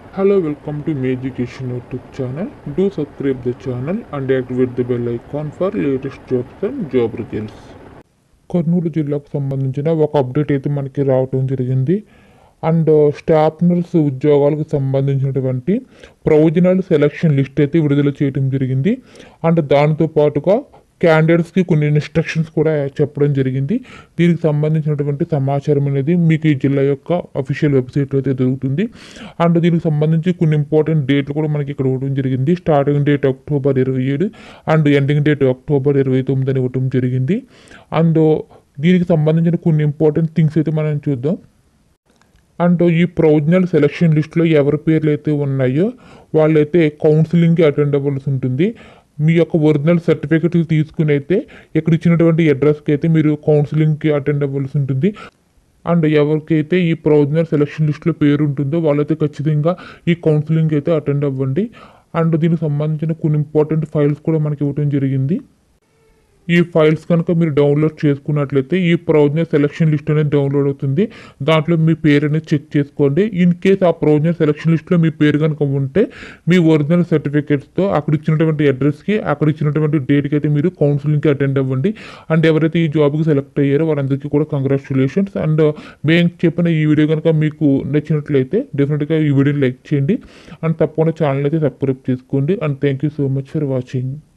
Hello, welcome to Me Education YouTube channel. Do subscribe the channel and activate the bell icon for latest jobs and job results. Kurnool జిల్లాకు సంబంధించిన ఒక update అయితే మనకి రావటం జరిగింది and staff nurse ఉద్యోగాలకు సంబంధించినటువంటి ప్రొవిజనల్ సెలక్షన్ లిస్ట్ అయితే విడుదల చేయడం జరిగింది అండ్ దానితో పాటుగా క్యాండిడేట్స్కి కొన్ని ఇన్స్ట్రక్షన్స్ కూడా చెప్పడం జరిగింది దీనికి సంబంధించినటువంటి సమాచారం అనేది మీకు ఈ జిల్లా యొక్క అఫీషియల్ వెబ్సైట్లో అయితే దొరుకుతుంది అండ్ దీనికి సంబంధించి కొన్ని ఇంపార్టెంట్ డేట్లు కూడా మనకి ఇక్కడ ఇవ్వడం జరిగింది స్టార్టింగ్ డేట్ అక్టోబర్ ఇరవై ఏడు అండ్ ఎండింగ్ డేట్ అక్టోబర్ ఇరవై తొమ్మిది అని ఇవ్వడం జరిగింది అండ్ దీనికి సంబంధించిన కొన్ని ఇంపార్టెంట్ థింగ్స్ అయితే మనం చూద్దాం అండ్ ఈ ప్రొవిజనల్ సెలక్షన్ లిస్ట్లో ఎవరి పేర్లు అయితే ఉన్నాయో వాళ్ళైతే కౌన్సిలింగ్కి అటెండ్ అవ్వాల్సి ఉంటుంది మీ యొక్క ఒరిజినల్ సర్టిఫికెట్ తీసుకుని అయితే ఇక్కడ ఇచ్చినటువంటి అడ్రస్కి అయితే మీరు కౌన్సిలింగ్కి అటెండ్ అవ్వాల్సి ఉంటుంది అండ్ ఎవరికైతే ఈ ప్రొవిజనల్ సెలక్షన్ లిస్ట్లో పేరు ఉంటుందో వాళ్ళైతే ఖచ్చితంగా ఈ కౌన్సిలింగ్ అయితే అటెండ్ అవ్వండి అండ్ దీనికి సంబంధించిన కొన్ని ఇంపార్టెంట్ ఫైల్స్ కూడా మనకి ఇవ్వడం జరిగింది ఈ ఫైల్స్ కనుక మీరు డౌన్లోడ్ చేసుకున్నట్లయితే ఈ ప్రొవిజనల్ సెలక్షన్ లిస్ట్ అనేది డౌన్లోడ్ అవుతుంది దాంట్లో మీ పేరు అనేది చెక్ చేసుకోండి ఇన్ కేస్ ఆ ప్రొవిజనల్ సెలక్షన్ లిస్ట్లో మీ పేరు కనుక ఉంటే మీ ఒరిజినల్ సర్టిఫికేట్స్తో అక్కడ ఇచ్చినటువంటి అడ్రస్కి అక్కడ ఇచ్చినటువంటి డేట్కి అయితే మీరు కౌన్సిలింగ్కి అటెండ్ అవ్వండి అండ్ ఎవరైతే ఈ జాబ్కి సెలెక్ట్ అయ్యారో వాళ్ళందరికీ కూడా కంగ్రాచులేషన్స్ అండ్ మేము చెప్పిన ఈ వీడియో కనుక మీకు నచ్చినట్లయితే డెఫినెట్గా ఈ వీడియోని లైక్ చేయండి అండ్ తప్పకుండా ఛానల్ అయితే సబ్స్క్రైబ్ చేసుకోండి and thank you so much for watching